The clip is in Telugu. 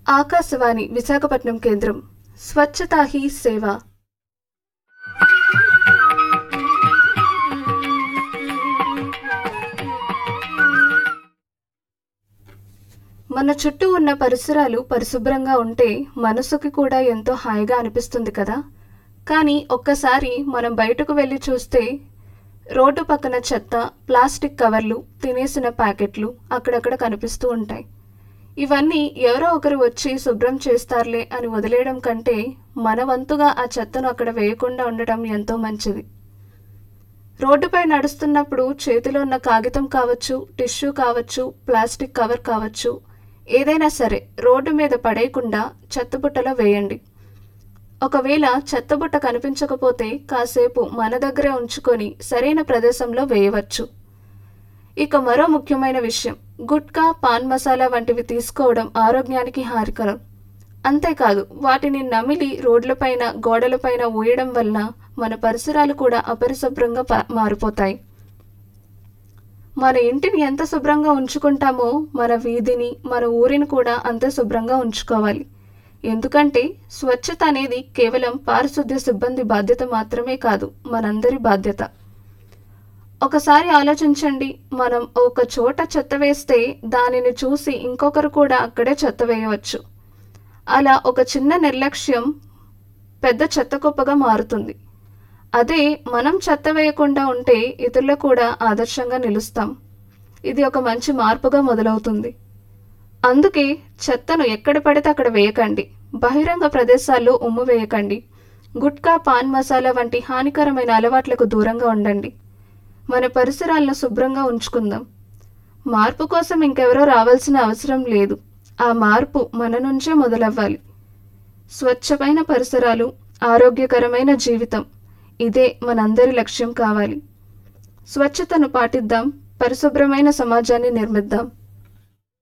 ఆకాశవాణి విశాఖపట్నం కేంద్రం స్వచ్ఛతా హీ సేవ మన చుట్టూ ఉన్న పరిసరాలు పరిశుభ్రంగా ఉంటే మనసుకి కూడా ఎంతో హాయిగా అనిపిస్తుంది కదా కానీ ఒక్కసారి మనం బయటకు వెళ్ళి చూస్తే రోడ్డు పక్కన చెత్త ప్లాస్టిక్ కవర్లు తినేసిన ప్యాకెట్లు అక్కడక్కడ కనిపిస్తూ ఉంటాయి ఇవన్నీ ఎవరో ఒకరు వచ్చి శుభ్రం చేస్తారులే అని వదిలేయడం కంటే మన వంతుగా ఆ చెత్తను అక్కడ వేయకుండా ఉండటం ఎంతో మంచిది రోడ్డుపై నడుస్తున్నప్పుడు చేతిలో ఉన్న కాగితం కావచ్చు టిష్యూ కావచ్చు ప్లాస్టిక్ కవర్ కావచ్చు ఏదైనా సరే రోడ్డు మీద పడేయకుండా చెత్తబుట్టలో వేయండి ఒకవేళ చెత్తబుట్ట కనిపించకపోతే కాసేపు మన దగ్గరే ఉంచుకొని సరైన ప్రదేశంలో వేయవచ్చు ఇక మరో ముఖ్యమైన విషయం గుట్కా పాన్ మసాలా వంటివి తీసుకోవడం ఆరోగ్యానికి హానికరం అంతేకాదు వాటిని నమిలి రోడ్లపైన గోడలపైన ఊయడం వలన మన పరిసరాలు కూడా అపరిశుభ్రంగా ప- మారిపోతాయి మన ఇంటిని ఎంత శుభ్రంగా ఉంచుకుంటామో మన వీధిని మన ఊరిని కూడా అంతే శుభ్రంగా ఉంచుకోవాలి ఎందుకంటే స్వచ్ఛత అనేది కేవలం పారిశుద్ధ్య సిబ్బంది బాధ్యత మాత్రమే కాదు మనందరి బాధ్యత ఒకసారి ఆలోచించండి మనం ఒక చోట చెత్త వేస్తే దానిని చూసి ఇంకొకరు కూడా అక్కడే చెత్త వేయవచ్చు అలా ఒక చిన్న నిర్లక్ష్యం పెద్ద చెత్త కుప్పగా మారుతుంది అదే మనం చెత్త వేయకుండా ఉంటే ఇతరులకు కూడా ఆదర్శంగా నిలుస్తాం ఇది ఒక మంచి మార్పుగా మొదలవుతుంది అందుకే చెత్తను ఎక్కడ పడితే అక్కడ వేయకండి బహిరంగ ప్రదేశాల్లో ఉమ్ము వేయకండి గుట్కా పాన్ మసాలా వంటి హానికరమైన అలవాట్లకు దూరంగా ఉండండి మన పరిసరాలను శుభ్రంగా ఉంచుకుందాం మార్పు కోసం ఇంకెవరో రావాల్సిన అవసరం లేదు ఆ మార్పు మన నుంచే మొదలవ్వాలి స్వచ్ఛమైన పరిసరాలు ఆరోగ్యకరమైన జీవితం ఇదే మనందరి లక్ష్యం కావాలి స్వచ్ఛతను పాటిద్దాం పరిశుభ్రమైన సమాజాన్ని నిర్మిద్దాం